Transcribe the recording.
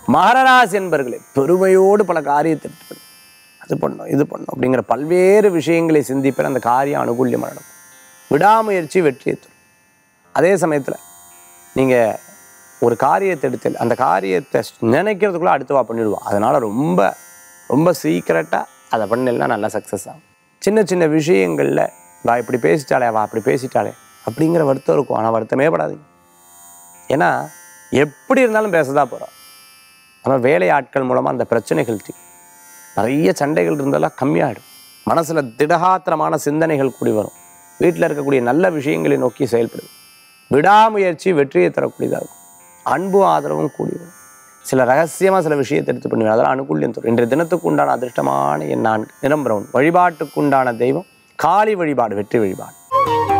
மகரராசி என்பர்களே பெருமையோடு பல காரியத்தை எடுத்து பண்ணு. அது பண்ணும் இது பண்ணும் அப்படிங்கிற பல்வேறு விஷயங்களை சிந்திப்பேன் அந்த காரியம் அனுகூல்யமாக நடக்கும் விடாமுயற்சி வெற்றியை தரும் அதே சமயத்தில் நீங்கள் ஒரு காரியத்தை எடுத்து அந்த காரியத்தை நினைக்கிறதுக்குள்ள அடுத்தவா பண்ணிடுவா அதனால் ரொம்ப ரொம்ப சீக்கிரட்டாக அதை பண்ணலாம் நல்லா சக்ஸஸ் ஆகும் சின்ன சின்ன விஷயங்களில் வா இப்படி பேசிட்டாளே வா அப்படி பேசிட்டாளே அப்படிங்கிற வருத்தம் இருக்கும் ஆனால் வருத்தமே படாதீங்க ஏன்னா எப்படி இருந்தாலும் பேசதான் போகிறோம் ஆனால் வேலையாட்கள் மூலமாக அந்த பிரச்சனைகள் தீரும் நிறைய சண்டைகள் இருந்தாலும் கம்மியாகிடும் மனசில் திடகாத்திரமான சிந்தனைகள் கூடி வரும் வீட்டில் இருக்கக்கூடிய நல்ல விஷயங்களை நோக்கி செயல்படுது விடாமுயற்சி வெற்றியை தரக்கூடியதாக இருக்கும் அன்பும் ஆதரவும் கூடி வரும் சில ரகசியமாக சில விஷயத்தை எடுத்து பண்ணுவேன் அதெல்லாம் அனுகூல்யம் தரும் இன்றைய தினத்துக்கு உண்டான அதிர்ஷ்டமான என் நான்கு நிறம் பிரவுன் வழிபாட்டுக்கு உண்டான தெய்வம் காளி வழிபாடு வெற்றி வழிபாடு